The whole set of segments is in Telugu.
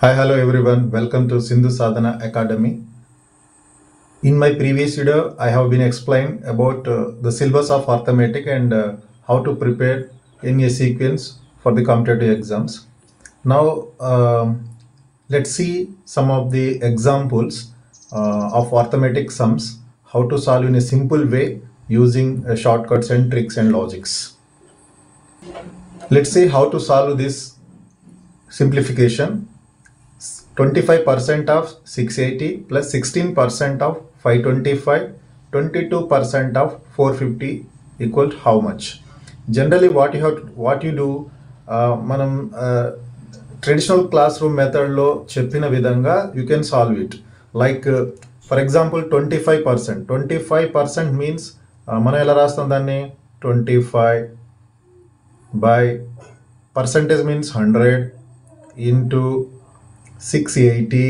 Hi, hello everyone. Welcome to Sindhu Sadhana Academy. In my previous video, I have been explained about uh, the syllabus of arithmetic and uh, how to prepare in a sequence for the competitive exams. Now, um, let's see some of the examples uh, of arithmetic sums, how to solve in a simple way using uh, shortcuts and tricks and logics. Let's see how to solve this simplification 25% of 680 plus 16% of 525 22% of 450 equal to how much generally what you have what you do uh, మనం ట్రెడిషనల్ క్లాస్ రూమ్ మెథడ్లో చెప్పిన విధంగా you can solve it like for example twenty five percent twenty five percent means మనం ఎలా రాస్తాం దాన్ని twenty five by percentage means hundred into 680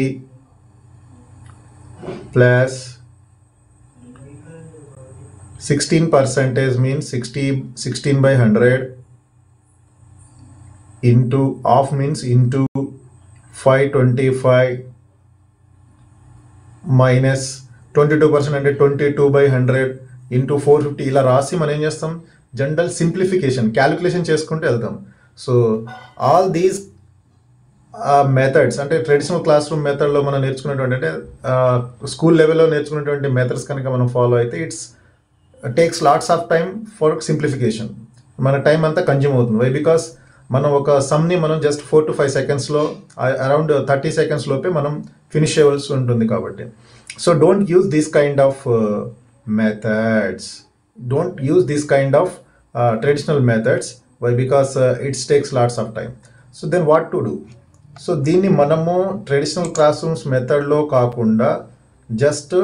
plus 16 percentage means 60 16 by 100 into off means into 525 minus twenty two percent అంటే twenty two by hundred into four fifty ఇలా రాసి మనం ఏం చేస్తాం జనరల్ సింప్లిఫికేషన్ క్యాలిక్యులేషన్ చేసుకుంటూ వెళ్తాం సో ఆల్ దీస్ మెథడ్స్ అంటే ట్రెడిషనల్ క్లాస్ రూమ్ మెథడ్లో మనం నేర్చుకున్నటువంటి అంటే స్కూల్ లెవెల్లో నేర్చుకున్నటువంటి మెథడ్స్ కనుక మనం ఫాలో అయితే it's takes lots of time for simplification మన టైం అంతా కన్జ్యూమ్ అవుతుంది వై బికాస్ మనం ఒక సమ్ని మనం జస్ట్ ఫోర్ టు ఫైవ్ సెకండ్స్లో అరౌండ్ థర్టీ సెకండ్స్ లోపే మనం ఫినిష్ చేయవలసి ఉంటుంది కాబట్టి so don't use this kind of methods don't use this kind of traditional methods why because it's takes lots of time so then what to do so దీన్ని మనము ట్రెడిషనల్ క్లాస్ రూమ్స్ మెథడ్లో కాకుండా జస్ట్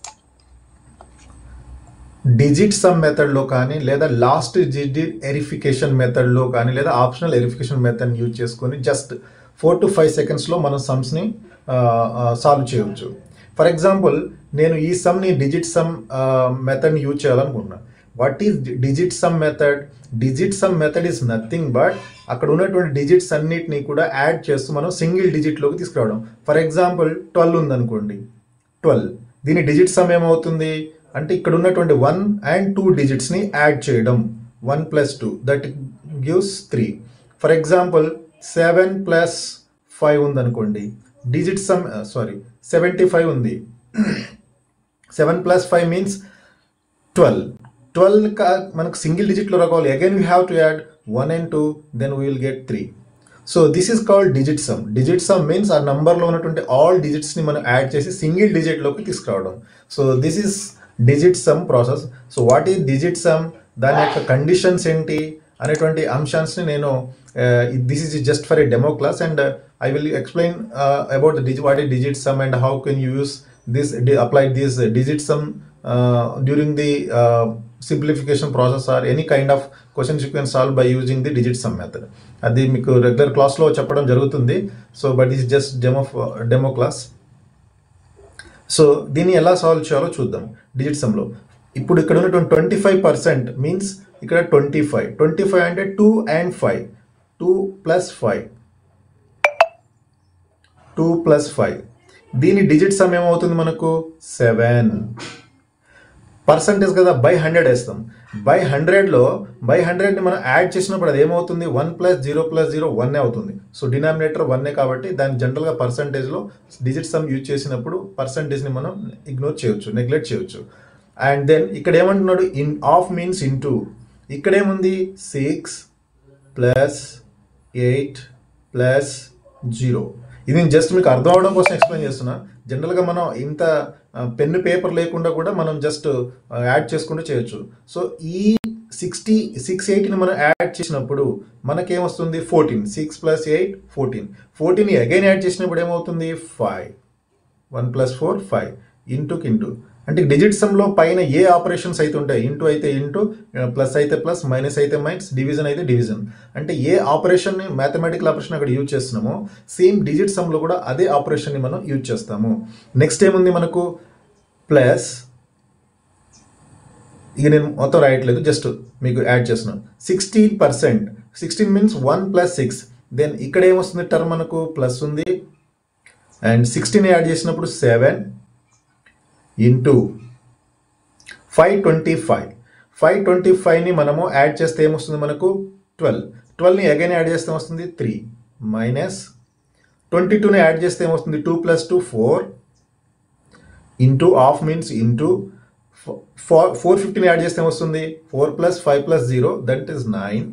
డిజిట్ సమ్ మెథడ్లో కానీ లేదా లాస్ట్ డిజిట్ ఎరిఫికేషన్ మెథడ్లో కానీ లేదా ఆప్షనల్ ఎరిఫికేషన్ మెథడ్ యూజ్ చేసుకొని జస్ట్ ఫోర్ టు ఫైవ్ సెకండ్స్లో మనం సమ్స్ని సాల్వ్ చేయవచ్చు ఫర్ ఎగ్జాంపుల్ నేను ఈ సమ్ని డిజిట్ సమ్ మెథడ్ని యూజ్ చేయాలనుకుంటున్నాను what is digit sum method digit sum method is nothing but అక్కడ ఉన్నటువంటి డిజిట్స్ అన్నిటినీ కూడా యాడ్ చేస్తూ మనం సింగిల్ డిజిట్లోకి తీసుకురావడం ఫర్ ఎగ్జాంపుల్ ట్వెల్వ్ ఉందనుకోండి ట్వెల్వ్ దీని డిజిట్ సమ్ ఏమవుతుంది అంటే ఇక్కడ ఉన్నటువంటి వన్ అండ్ టూ డిజిట్స్ని యాడ్ చేయడం one plus two that gives three for example seven plus five ఉందనుకోండి digit sum sorry seventy five ఉంది seven plus five means twelve twelve మనకు సింగిల్ డిజిట్లో రావాలి again we have to add one and two then we will get three so this is called digit sum digit sum means ఆ నంబర్లో ఉన్నటువంటి ఆల్ డిజిట్స్ని మనం యాడ్ చేసి సింగిల్ డిజిట్లోకి తీసుకురావడం so this is digit sum process so what is digit sum దాని యొక్క కండిషన్స్ ఏంటి అనేటువంటి అంశాన్ని నేను this is just for a demo class and I will explain about the డిజి what is digit sum and how can use this apply this digit sum during the simplification process or any kind of questions you can solve by using the digit sum method అది మీకు రెగ్యులర్ క్లాస్లో చెప్పడం జరుగుతుంది so but is just demo demo class so దీన్ని ఎలా సాల్వ్ చేయాలో చూద్దాం డిజిట్ సమ్లో ఇప్పుడు ఇక్కడ ఉన్నటువంటి ట్వంటీ ఫైవ్ పర్సెంట్ మీన్స్ ఇక్కడ ట్వంటీ ఫైవ్ ట్వంటీ ఫైవ్ అంటే two and five two plus five two plus five దీని డిజిట్ సమ్ ఏమవుతుంది మనకు సెవెన్ పర్సంటేజ్ కదా బై హండ్రెడ్ వేస్తాం బై హండ్రెడ్లో బై హండ్రెడ్ని మనం యాడ్ చేసినప్పుడు అది ఏమవుతుంది one plus zero plus zero వన్నే అవుతుంది సో డినామినేటర్ వన్నే కాబట్టి దాని జనరల్గా పర్సంటేజ్లో డిజిట్ సమ్ యూజ్ చేసినప్పుడు పర్సంటేజ్ని మనం ఇగ్నోర్ చేయొచ్చు నెగ్లెక్ట్ చేయొచ్చు అండ్ దెన్ ఇక్కడ ఏమంటున్నాడు in of means into ఇక్కడేముంది six plus eight plus zero ఇది నేను జస్ట్ మీకు అర్థం అవడం కోసం ఎక్స్ప్లెయిన్ చేస్తున్నా జనరల్గా మనం ఇంత పెన్ను పేపర్ లేకుండా కూడా మనం జస్ట్ యాడ్ చేసుకుంటూ చేయొచ్చు సో ఈ సిక్స్టీ సిక్స్ ఎయిట్ని మనం యాడ్ చేసినప్పుడు మనకేమొస్తుంది fourteen six plus eight fourteen fourteen again add చేసినప్పుడు ఏమవుతుంది five one plus four five ఇంటూకి ఇంటూ అంటే డిజిట్ సమ్లో పైన ఏ ఆపరేషన్స్ అయితే ఉంటాయి ఇంటూ అయితే ఇంటూ ప్లస్ అయితే ప్లస్ మైనస్ అయితే మైనస్ డివిజన్ అయితే డివిజన్ అంటే ఏ ఆపరేషన్ని మ్యాథమెటికల్ ఆపరేషన్ అక్కడ యూజ్ చేస్తున్నామో సేమ్ డిజిట్ సమ్లో కూడా అదే ఆపరేషన్ని మనం యూజ్ చేస్తాము నెక్స్ట్ ఏముంది మనకు ప్లస్ ఇక నేను మొత్తం రాయట్లేదు జస్ట్ మీకు యాడ్ చేస్తున్నాను sixteen percent sixteen means one plus six then ఇక్కడ ఏమొస్తుంది టర్మ్ మనకు ప్లస్ ఉంది అండ్ సిక్స్టీన్ యాడ్ చేసినప్పుడు seven into five twenty five five twenty ఫైవ్ని మనము యాడ్ చేస్తే ఏమొస్తుంది మనకు ట్వెల్వ్ ట్వెల్వ్ని అగైన్ యాడ్ చేస్తే వస్తుంది త్రీ మైనస్ ట్వంటీ టూని యాడ్ చేస్తే ఏమొస్తుంది two plus two four into of means into four four ఫిఫ్టీని యాడ్ చేస్తే ఏమొస్తుంది four plus five plus zero that is nine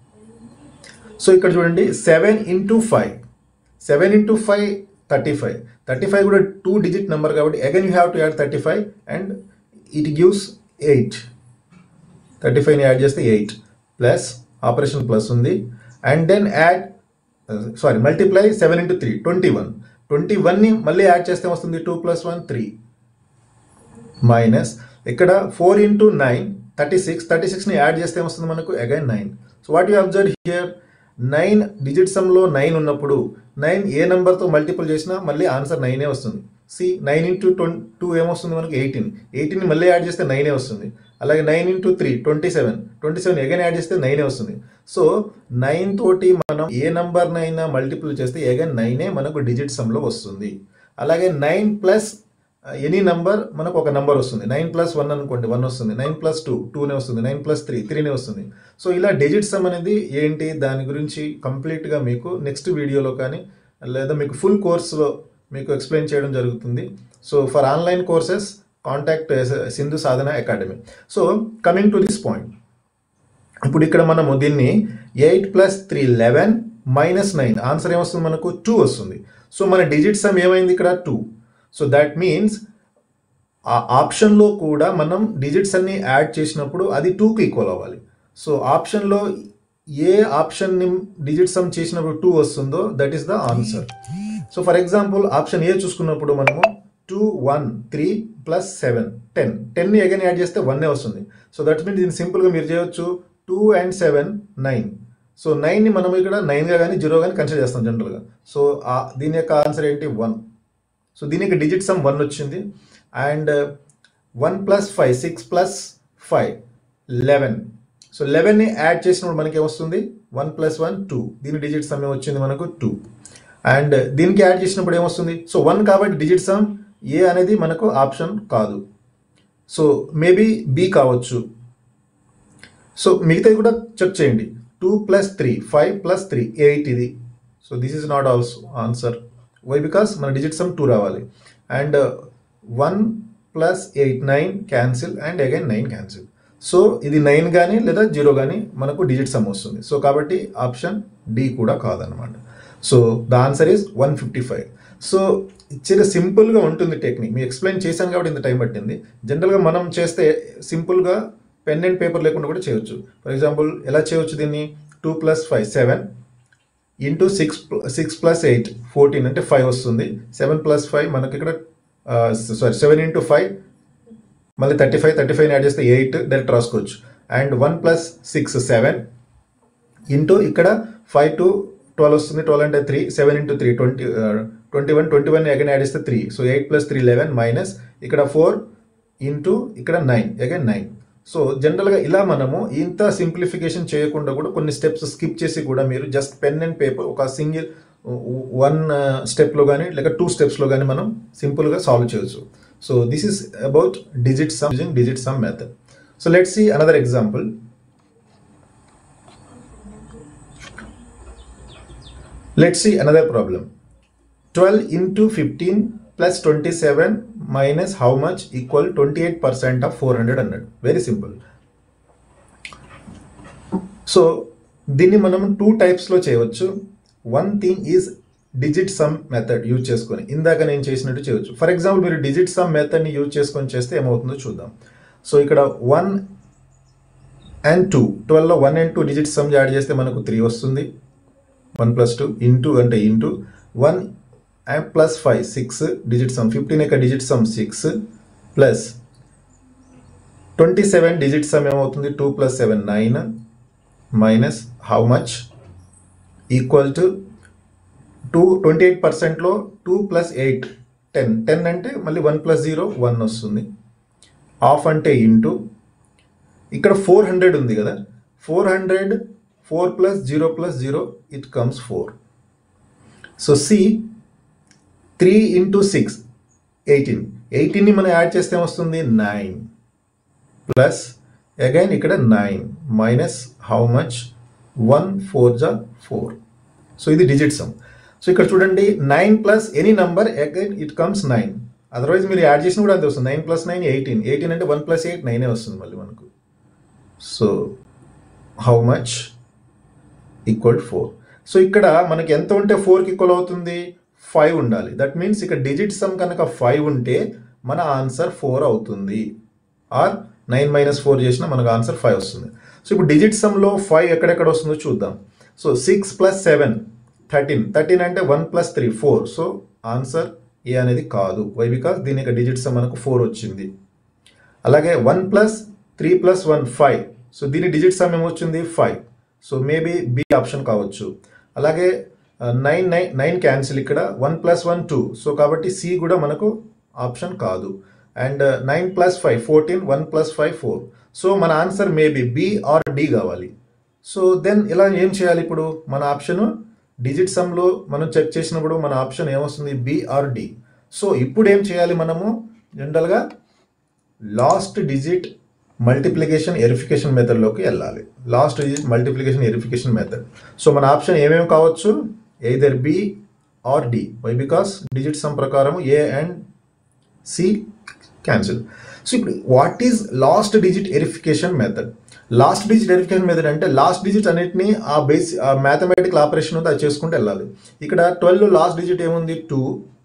so ఇక్కడ చూడండి seven into five seven into five thirty five thirty five కూడా టూ డిజిట్ నెంబర్ కాబట్టి again you have to add thirty five and it gives eight thirty ఫైవ్ని యాడ్ చేస్తే ఎయిట్ ప్లస్ ఆపరేషన్ ప్లస్ ఉంది and then add sorry multiply seven into three twenty one twenty వన్ని మళ్ళీ యాడ్ చేస్తే వస్తుంది two plus one three minus ఇక్కడ four into nine thirty six thirty సిక్స్ని యాడ్ చేస్తే వస్తుంది మనకు again nine so what you observe here nine digit సమ్లో నైన్ ఉన్నప్పుడు నైన్ ఏ నెంబర్తో మల్టిపుల్ చేసినా మళ్ళీ ఆన్సర్ నైనే వస్తుంది see nine into twenty two ఏమొస్తుంది మనకు ఎయిటీన్ ఎయిటీన్ మళ్ళీ యాడ్ చేస్తే నైనే వస్తుంది అలాగే nine into three twenty seven twenty seven again add చేస్తే నైనే వస్తుంది సో నైన్ తోటి మనం ఏ నెంబర్నైనా మల్టిపుల్ చేస్తే ఎగైన్ నైనే మనకు డిజిట్ సమ్లో వస్తుంది అలాగే నైన్ ప్లస్ ఎనీ నంబర్ మనకు ఒక నంబర్ వస్తుంది నైన్ ప్లస్ వన్ అనుకోండి వన్ వస్తుంది నైన్ ప్లస్ టూ టూనే వస్తుంది నైన్ ప్లస్ త్రీ త్రీనే వస్తుంది సో ఇలా డిజిట్ సమ్ అనేది ఏంటి దాని గురించి కంప్లీట్గా మీకు నెక్స్ట్ వీడియోలో కానీ లేదా మీకు ఫుల్ కోర్స్లో మీకు ఎక్స్ప్లెయిన్ చేయడం జరుగుతుంది so for online courses contact Sindhu Sadhana Academy so coming to this point ఇప్పుడు ఇక్కడ మనము దీన్ని eight plus three eleven minus nine answer ఏమొస్తుంది మనకు టూ వస్తుంది సో మన డిజిట్ సమ్ ఏమైంది ఇక్కడ టూ సో దట్ మీన్స్ ఆ ఆప్షన్లో కూడా మనం డిజిట్స్ అన్ని యాడ్ చేసినప్పుడు అది టూకి ఈక్వల్ అవ్వాలి సో ఆప్షన్లో ఏ ఆప్షన్ని డిజిట్ సమ్ చేసినప్పుడు టూ వస్తుందో that is the answer so for example option A చూసుకున్నప్పుడు మనము two one three plus seven ten టెన్ని అగైన్ యాడ్ చేస్తే వన్నే వస్తుంది సో దట్ మీన్స్ దీన్ని సింపుల్గా మీరు చేయొచ్చు two and seven nine so నైన్ని మనం ఇక్కడ నైన్గా కానీ జీరో కానీ కన్సిడర్ చేస్తాం జనరల్గా సో దీని యొక్క ఆన్సర్ ఏంటి వన్ సో దీని యొక్క డిజిట్ సమ్ వన్ వచ్చింది and one plus five six plus five eleven so లెవెన్ని యాడ్ చేసినప్పుడు మనకి ఏమొస్తుంది వన్ ప్లస్ వన్ టూ దీని డిజిట్ సమ్ వచ్చింది మనకు టూ అండ్ దీనికి యాడ్ చేసినప్పుడు ఏమొస్తుంది సో వన్ కాబట్టి డిజిట్ సమ్ ఏ అనేది మనకు ఆప్షన్ కాదు సో మేబీ బి కావచ్చు సో మిగతాది కూడా చెక్ చేయండి two plus three five plus three eight ఇది so this is not also answer why because మన డిజిట్ సమ్ టూ రావాలి and one plus eight nine cancel and again nine cancel so ఇది నైన్ కానీ లేదా జీరో కానీ మనకు డిజిట్ సమ్ వస్తుంది సో కాబట్టి ఆప్షన్ డి కూడా కాదనమాట so the answer is one fifty five so చాలా సింపుల్గా ఉంటుంది టెక్నిక్ మీకు ఎక్స్ప్లెయిన్ చేశాను కాబట్టి ఇంత టైం పట్టింది జనరల్గా మనం చేస్తే సింపుల్గా పెన్ అండ్ పేపర్ లేకుండా కూడా చేయొచ్చు ఫర్ ఎగ్జాంపుల్ ఎలా చేయొచ్చు దీన్ని two plus five seven into six six plus eight fourteen అంటే ఫైవ్ వస్తుంది సెవెన్ ప్లస్ ఫైవ్ మనకి ఇక్కడ సారీ సెవెన్ ఇంటూ ఫైవ్ మళ్ళీ thirty five thirty five add చేస్తే ఎయిట్ డైరెక్ట్ రాసుకోవచ్చు and one plus six seven into ఇక్కడ ఫైవ్ టు ట్వెల్వ్ వస్తుంది ట్వెల్వ్ అంటే three seven into three twenty twenty one twenty one again add చేస్తే three so eight plus three eleven minus ఇక్కడ ఫోర్ ఇంటూ ఇక్కడ నైన్ అగైన్ నైన్ సో జనరల్గా ఇలా మనము ఇంత సింప్లిఫికేషన్ చేయకుండా కూడా కొన్ని స్టెప్స్ స్కిప్ చేసి కూడా మీరు జస్ట్ పెన్ అండ్ పేపర్ ఒక సింగిల్ వన్ స్టెప్లో కానీ లేక టూ స్టెప్స్లో కానీ మనం సింపుల్గా సాల్వ్ చేయొచ్చు so this is about digit sum using digit sum method so let see another example Let's see another problem. 12 into 15 plus 27 minus how much equal 28% of 400 అన్నాడు వెరీ సింపుల్ సో దీన్ని మనం టూ టైప్స్లో చేయవచ్చు one thing is digit sum method use చేసుకొని ఇందాక నేను చేసినట్టు చేయవచ్చు ఫర్ ఎగ్జాంపుల్ మీరు డిజిట్ సమ్ మెథడ్ని యూజ్ చేసుకొని చేస్తే ఏమవుతుందో చూద్దాం సో ఇక్కడ వన్ అండ్ టూ ట్వెల్వ్లో one and two digit sum add చేస్తే మనకు త్రీ వస్తుంది వన్ ప్లస్ టూ ఇంటూ అంటే into one and plus five six digit sum fifteen యొక్క digit sum six plus twenty seven digit sum ఏమవుతుంది two plus seven nine minus how much equal to two twenty eight పర్సెంట్లో two plus eight ten ten అంటే మళ్ళీ వన్ ప్లస్ జీరో వన్ వస్తుంది ఆఫ్ అంటే ఇంటూ ఇక్కడ ఫోర్ హండ్రెడ్ ఉంది కదా four hundred four plus zero plus zero it comes four so see three into six eighteen ఎయిటీన్ని మనం యాడ్ చేస్తే ఏమొస్తుంది నైన్ ప్లస్ అగైన్ ఇక్కడ nine minus how much one four జా ఫోర్ సో ఇది డిజిట్ సమ్ సో ఇక్కడ చూడండి nine plus any number again it comes nine otherwise మీరు యాడ్ చేసిన కూడా అంతే వస్తుంది nine plus nine eighteen eighteen అంటే వన్ ప్లస్ ఎయిట్ నైనే వస్తుంది మళ్ళీ మనకు so how much equal four so ఇక్కడ మనకి ఎంత ఉంటే ఫోర్కి ఈక్వల్ అవుతుంది ఫైవ్ ఉండాలి దట్ మీన్స్ ఇక్కడ డిజిట్ సమ్ కనుక ఫైవ్ ఉంటే మన ఆన్సర్ ఫోర్ అవుతుంది ఆర్ నైన్ మైనస్ ఫోర్ చేసినా మనకు ఆన్సర్ ఫైవ్ వస్తుంది సో ఇప్పుడు డిజిట్ సమ్లో ఫైవ్ ఎక్కడెక్కడ వస్తుందో చూద్దాం so six plus seven thirteen thirteen అంటే one plus three four so answer A అనేది కాదు వై బికాస్ దీని యొక్క డిజిట్ సమ్ మనకు ఫోర్ వచ్చింది అలాగే one plus three plus one five so దీని డిజిట్ సమ్ ఏమొచ్చింది five so maybe B option కావచ్చు అలాగే నైన్ నైన్ నైన్ క్యాన్సిల్ ఇక్కడ one plus one two so కాబట్టి సి కూడా మనకు ఆప్షన్ కాదు and nine plus five fourteen one plus five four so మన answer maybe B or D కావాలి సో దెన్ ఇలా ఏం చేయాలి ఇప్పుడు మన ఆప్షన్ డిజిట్ సమ్లో మనం చెక్ చేసినప్పుడు మన ఆప్షన్ ఏమొస్తుంది బి ఆర్ డి సో ఇప్పుడు ఏం చేయాలి మనము జనరల్గా లాస్ట్ డిజిట్ మల్టిప్లికేషన్ ఎరిఫికేషన్ మెథడ్లోకి వెళ్ళాలి last digit multiplication verification method so మన ఆప్షన్ ఏమేమి కావచ్చు either B or D why because digit sum ప్రకారం A and C cancel so ఇప్పుడు what is last digit ఎరిఫికేషన్ method last digit verification method అంటే లాస్ట్ డిజిట్ అన్నిటిని ఆ బేస్ ఆ మ్యాథమెటికల్ ఆపరేషన్ ఉంది అది చేసుకుంటూ వెళ్ళాలి ఇక్కడ ట్వెల్వ్ లాస్ట్ డిజిట్ ఏముంది టూ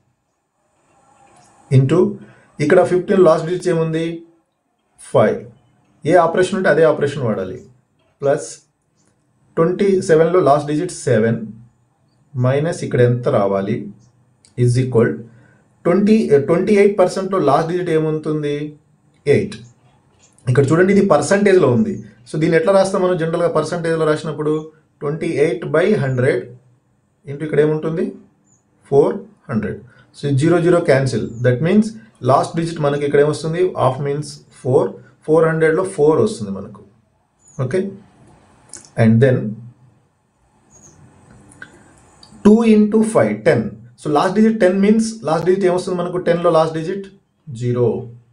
ఇంటూ ఇక్కడ ఫిఫ్టీన్ లాస్ట్ డిజిట్ ఏముంది ఫైవ్ ఏ ఆపరేషన్ ఉంటే అదే ఆపరేషన్ వాడాలి ప్లస్ ట్వంటీ సెవెన్లో లాస్ట్ డిజిట్ సెవెన్ మైనస్ ఇక్కడ ఎంత రావాలి is equal twenty twenty eight పర్సెంట్లో లాస్ట్ డిజిట్ ఏముంటుంది ఎయిట్ ఇక్కడ చూడండి ఇది పర్సంటేజ్లో ఉంది సో దీన్ని ఎట్లా రాస్తాం మనం జనరల్గా పర్సంటేజ్లో రాసినప్పుడు twenty eight by hundred into ఇక్కడ ఏముంటుంది four hundred so zero zero cancel that means last digit మనకి ఇక్కడ ఏమొస్తుంది హాఫ్ మీన్స్ ఫోర్ ఫోర్ హండ్రెడ్లో ఫోర్ వస్తుంది మనకు okay and then two into five ten so last digit ten means last digit ఏమొస్తుంది మనకు టెన్లో last digit zero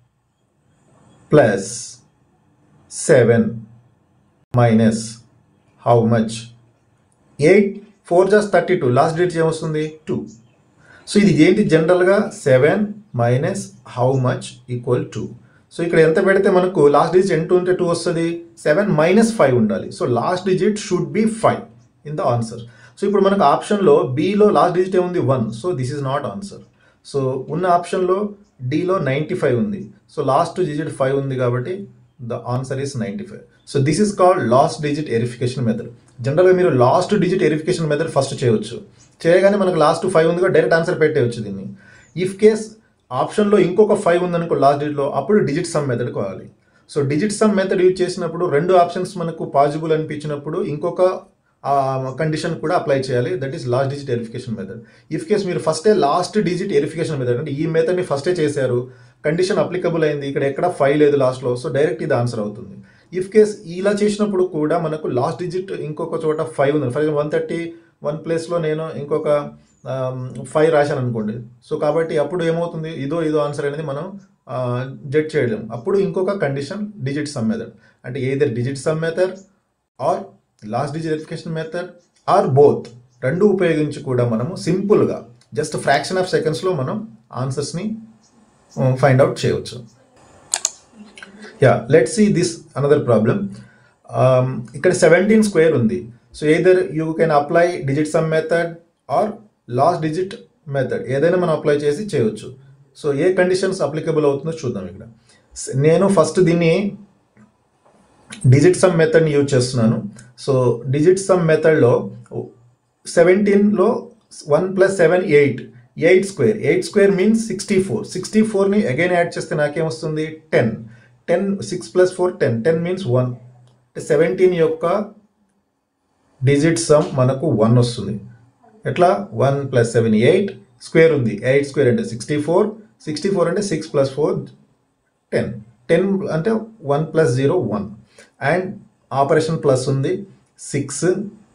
plus seven minus how much eight four just thirty two last digit ఏమొస్తుంది టూ సో ఇది ఏంటి జనరల్గా seven minus how much equal two so ఇక్కడ ఎంత పెడితే మనకు లాస్ట్ డిజిట్ ఎంత ఉంటే టూ వస్తుంది సెవెన్ మైనస్ ఫైవ్ ఉండాలి so last digit should be five in the answer so ఇప్పుడు మనకు ఆప్షన్లో బిలో లాస్ట్ డిజిట్ ఏముంది one so this is not answer so ఉన్న ఆప్షన్లో డిలో నైంటీ ఫైవ్ ఉంది సో లాస్ట్ డిజిట్ ఫైవ్ ఉంది కాబట్టి the answer is ninety five so this is called last digit ఎరిఫికేషన్ method జనరల్గా మీరు లాస్ట్ డిజిట్ ఎరిఫికేషన్ మెథడ్ ఫస్ట్ చేయవచ్చు చేయగానే మనకు లాస్ట్ ఫైవ్ ఉంది కాబట్టి డైరెక్ట్ ఆన్సర్ పెట్టేయచ్చు దీన్ని ఇఫ్ కేస్ ఆప్షన్లో ఇంకొక ఫైవ్ ఉందనుకో లాస్ట్ డిజిట్లో అప్పుడు డిజిట్ సమ్ మెథడ్ కావాలి so digit sum method use చేసినప్పుడు రెండు ఆప్షన్స్ మనకు పాజిబుల్ అనిపించినప్పుడు ఇంకొక కండిషన్ కూడా అప్లై చేయాలి that is last digit verification method if case మీరు ఫస్టే లాస్ట్ డిజిట్ వెరిఫికేషన్ మెథడ్ అంటే ఈ మెథడ్ని ఫస్టే చేశారు కండిషన్ అప్లికబుల్ అయింది ఇక్కడ ఎక్కడ ఫైవ్ లేదు లాస్ట్లో సో డైరెక్ట్ ఇది ఆన్సర్ అవుతుంది ఇఫ్ కేస్ ఇలా చేసినప్పుడు కూడా మనకు లాస్ట్ డిజిట్ ఇంకొక చోట ఫైవ్ ఉంది for example one thirty one ప్లేస్లో నేను ఇంకొక ఫైవ్ రాశాను అనుకోండి సో కాబట్టి అప్పుడు ఏమవుతుంది ఇదో ఇదో ఆన్సర్ అనేది మనం జడ్జ్ చేయలేం అప్పుడు ఇంకొక కండిషన్ డిజిట్ సమ్ మెథడ్ అంటే either digit sum method or last digit verification method or both రెండు ఉపయోగించి కూడా మనము సింపుల్గా జస్ట్ ఫ్రాక్షన్ ఆఫ్ సెకండ్స్లో మనం ఆన్సర్స్ని ఫైండ్ అవుట్ చేయవచ్చు yeah let see this another problem ఇక్కడ సెవెంటీన్ స్క్వేర్ ఉంది so either you can apply digit sum method or last digit method ఏదైనా మనం అప్లై చేసి చేయవచ్చు సో ఏ కండిషన్స్ అప్లికబుల్ అవుతుందో చూద్దాం ఇక్కడ నేను ఫస్ట్ దీన్ని డిజిట్ సమ్ మెథడ్ని యూజ్ చేస్తున్నాను సో డిజిట్ సమ్ మెథడ్లో సెవెంటీన్లో one plus seven eight eight square eight square means sixty four sixty ఫోర్ని అగైన్ యాడ్ చేస్తే నాకేమొస్తుంది ten ten six plus four ten ten means one seventeen యొక్క డిజిట్ సమ్ మనకు వన్ వస్తుంది ఎట్లా one plus seven eight square ఉంది ఎయిట్ స్క్వేర్ అంటే సిక్స్టీ ఫోర్ సిక్స్టీ ఫోర్ అంటే six plus four ten ten అంటే one plus zero one and operation plus ఉంది సిక్స్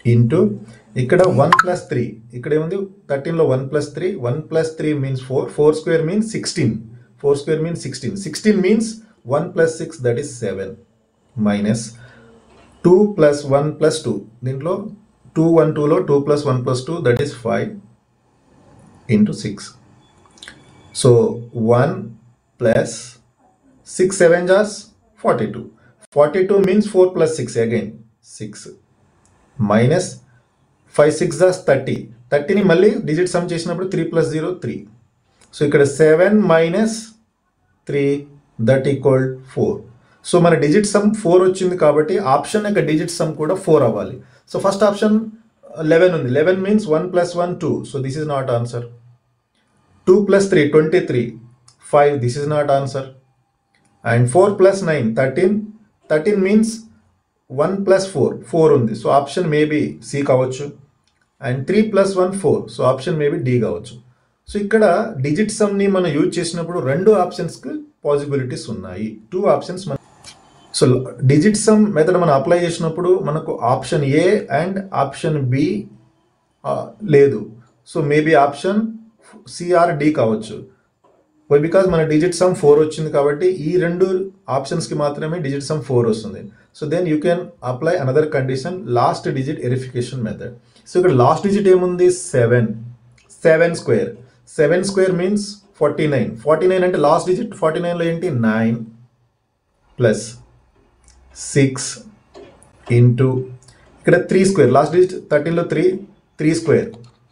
ఇంటూ ఇక్కడ వన్ ప్లస్ త్రీ ఇక్కడ ఏముంది థర్టీన్లో one plus three one plus three means four four square means sixteen four square means sixteen sixteen means one plus six that is seven minus two plus one plus two దీంట్లో టూ వన్ టూలో two plus one plus two that is five into six so one plus six seven జాస్ forty two forty two means four plus six again six minus five six జాస్ థర్టీ థర్టీని మళ్ళీ డిజిట్ సమ్ చేసినప్పుడు three plus zero three so ఇక్కడ seven minus three that equal four so మన డిజిట్ సమ్ ఫోర్ వచ్చింది కాబట్టి ఆప్షన్ యొక్క డిజిట్ సమ్ కూడా ఫోర్ అవ్వాలి సో ఫస్ట్ ఆప్షన్ లెవెన్ ఉంది eleven means one plus one two so this is not answer two plus three twenty three five this is not answer and four plus nine thirteen thirteen means one plus four four ఉంది సో ఆప్షన్ మేబీ సి కావచ్చు and three plus one four so option maybe D కావచ్చు సో ఇక్కడ డిజిట్ సమ్ని మనం యూజ్ చేసినప్పుడు రెండు ఆప్షన్స్కి పాసిబిలిటీస్ ఉన్నాయి టూ ఆప్షన్స్ మన సో డిజిట్ సమ్ మెథడ్ మనం అప్లై చేసినప్పుడు మనకు option A and option B లేదు so maybe option C or D కావచ్చు వై బికాజ్ మన డిజిట్ సమ్ ఫోర్ వచ్చింది కాబట్టి ఈ రెండు ఆప్షన్స్కి మాత్రమే డిజిట్ సమ్ ఫోర్ వస్తుంది so then you can apply another condition last digit verification method so ఇక్కడ లాస్ట్ డిజిట్ ఏముంది seven seven square seven square means forty nine forty nine అంటే లాస్ట్ డిజిట్ ఫార్టీ నైన్లో ఏంటి నైన్ ప్లస్ సిక్స్ ఇంటూ ఇక్కడ త్రీ స్క్వేర్ లాస్ట్ డిజిట్ థర్టీన్లో three three square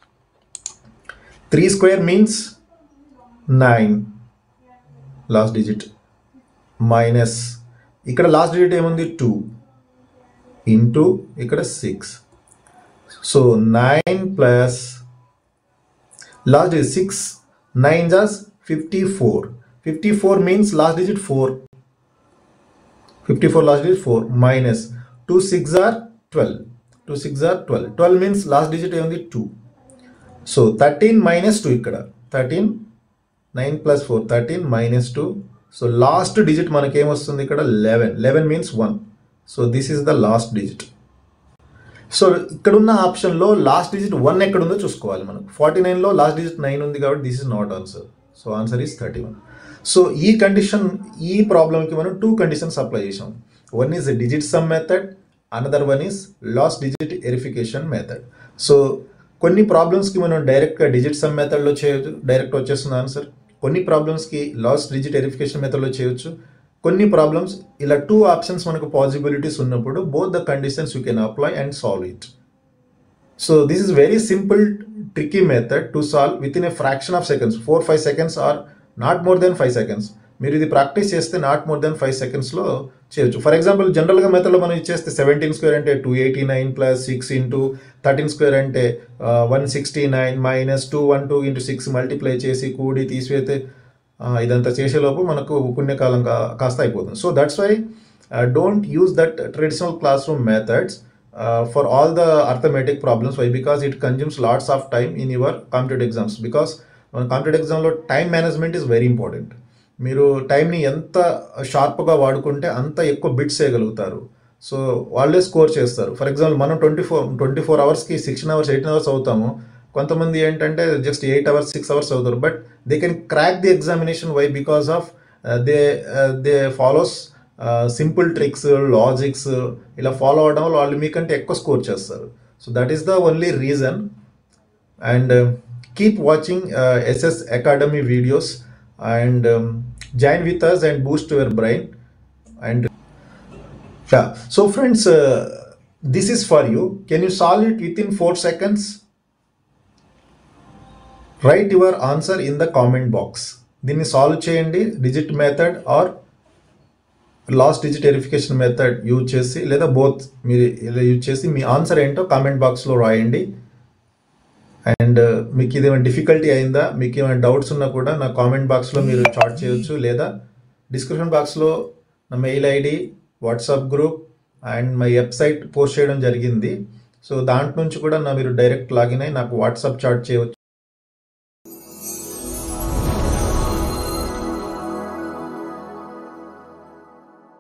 three square means nine last digit minus ఇక్కడ లాస్ట్ డిజిట్ ఏముంది టూ ఇంటూ ఇక్కడ six so nine plus last digit six nine జాస్ fifty four fifty four means last digit four fifty four last digit four minus two six or twelve two six or twelve twelve means last digit ఏముంది two so thirteen minus two ఇక్కడ thirteen nine plus four thirteen minus two so last digit మనకి ఏమొస్తుంది ఇక్కడ eleven eleven means one so this is the last digit so ఇక్కడున్న ఆప్షన్లో లాస్ట్ డిజిట్ వన్ ఎక్కడ ఉందో చూసుకోవాలి మనం ఫార్టీ నైన్లో లాస్ట్ డిజిట్ నైన్ ఉంది కాబట్టి this is not answer so answer is thirty one so ఈ కండిషన్ ఈ ప్రాబ్లమ్కి మనం టూ కండిషన్స్ అప్లై చేసాం one is digit sum method another one is last digit verification method so కొన్ని ప్రాబ్లమ్స్కి మనం డైరెక్ట్గా డిజిట్ సమ్ మెథడ్లో చేయొచ్చు డైరెక్ట్ వచ్చేస్తుంది ఆన్సర్ కొన్ని ప్రాబ్లమ్స్కి లాస్ట్ డిజిట్ వెరిఫికేషన్ మెథడ్లో చేయొచ్చు కొన్ని ప్రాబ్లమ్స్ ఇలా టూ ఆప్షన్స్ మనకు పాసిబిలిటీస్ ఉన్నప్పుడు both the conditions you can apply and solve it so this is very simple tricky method to solve with in a fraction of seconds four five seconds or not more than five seconds మీరు ఇది ప్రాక్టీస్ చేస్తే నాట్ మోర్ దెన్ ఫైవ్ సెకండ్స్లో చేయొచ్చు ఫర్ ఎగ్జాంపుల్ జనరల్గా మెథడ్లో మనం ఇచ్చేస్తే సెవెంటీన్ స్క్వేర్ అంటే two eighty nine plus six into thirteen square అంటే one sixty nine minus two one two into six multiply చేసి కూడి తీసివేస్తే ఆ, ఇదంతా చేసేలోపు మనకు పుణ్యకాలం కా- కాస్త అయిపోతుంది so that's why don't use that traditional class room methods for all the arithmetic problems why because it consumes lots of time in your competitive exams because మన కాంపిటేటివ్ ఎగ్జామ్లో time management is very important మీరు టైంని ఎంత షార్ప్గా వాడుకుంటే అంత ఎక్కువ బిట్స్ చేయగలుగుతారు సో వాళ్ళే స్కోర్ చేస్తారు ఫర్ ఎగ్జాంపుల్ మనం ట్వంటీ ఫోర్ ట్వంటీ ఫోర్ అవర్స్కి సిక్స్టీన్ అవర్స్ ఎయిటీన్ అవర్స్ అవుతాము కొంతమంది ఏంటంటే just eight hours six hours అవుతారు but they can crack the examination why because of they they follows simple tricks logics ఇలా ఫాలో అవడం వల్ల వాళ్ళు మీకంటే ఎక్కువ స్కోర్ చేస్తారు so that is the only reason and uh, keep watching uh, ss academy videos and um, join with us and boost your brain and yeah so friends uh, this is for you can you solve it within 4 seconds write your answer in the comment box దీన్ని సాల్వ్ చేయండి digit method or last digit verification method use చేసి లేదా బోత్ మీరు ఇలా యూజ్ చేసి మీ ఆన్సర్ ఏంటో కామెంట్ బాక్స్లో రాయండి అండ్ మీకు ఇదేమైనా డిఫికల్టీ అయిందా మీకు ఏమైనా డౌట్స్ ఉన్నా కూడా నా కామెంట్ బాక్స్లో మీరు చాట్ చేయొచ్చు లేదా డిస్క్రిప్షన్ బాక్స్లో నా mail ID WhatsApp group and my website post చేయడం జరిగింది సో దాంట్ నుంచి కూడా నా మీరు డైరెక్ట్ లాగిన్ అయి నాకు వాట్సాప్ చాట్ చేయవచ్చు